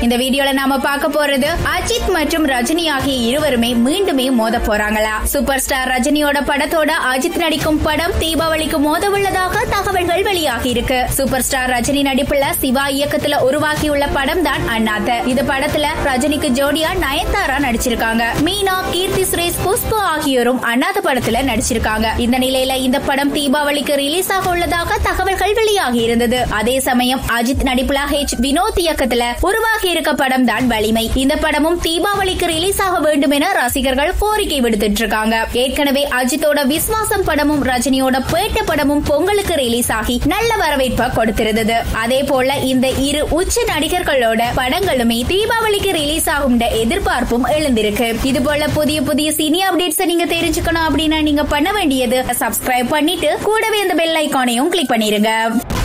இந்த வீடியோல நாம பார்க்க போறது அஜித் மற்றும் ரஜினி ஆகிய இருவருமே மீண்டுமே மோத போறாங்களா சூப்பர் ஸ்டார் ரஜினியோட படத்தோட அஜித் நடிக்கும் படம் தீபாவளிக்கு மோத உள்ளதாக தகவல்கள் வெளியாகி இருக்கு சூப்பர் ஸ்டார் ரஜினி நடிப்புல சிவா இயக்கத்துல உருவாக்கியுள்ள படம் தான் அண்ணாத்த இது படத்துல ரஜினிக்கு ஜோடியா நயன்தாரா நடிச்சிருக்காங்க மீனா கீர்த்தி சுரேஷ் புஷ்பு ஆகியோரும் அண்ணாத்த படத்துல நடிச்சிருக்காங்க இந்த நிலையில இந்த படம் தீபாவளிக்கு ரிலீஸ் ஆக உள்ளதாக தகவல்கள் வெளியாகி இருந்தது அதே சமயம் அஜித் நடிப்புல ஹெச் வினோத் இயக்கத்துல உருவாகி இருக்க படம் தான் வலிமை இந்த படமும் தீபாவளிக்கு ரிலீஸ் ஆக வேண்டும் என ரசிகர்கள் கோரிக்கை விடுத்துட்டு இருக்காங்க ஏற்கனவே அஜித்தோட விஸ்வாசம் படமும் ரஜினியோட பேட்ட படமும் பொங்கலுக்கு ரிலீஸ் ஆகி நல்ல வரவேற்பை கொடுத்திருந்தது அதே போல இந்த இரு உச்ச நடிகர்களோட படங்களுமே தீபாவளிக்கு ரிலீஸ் ஆகும் எதிர்பார்ப்பும் எழுந்திருக்கு இது போல புதிய புதிய சினி அப்டேட்ஸ் நீங்க தெரிஞ்சுக்கணும் அப்படின்னா நீங்க பண்ண வேண்டியது சப்ஸ்கிரைப் பண்ணிட்டு கூடவே அந்த பெல் ஐக்கானையும் கிளிக் பண்ணிருங்க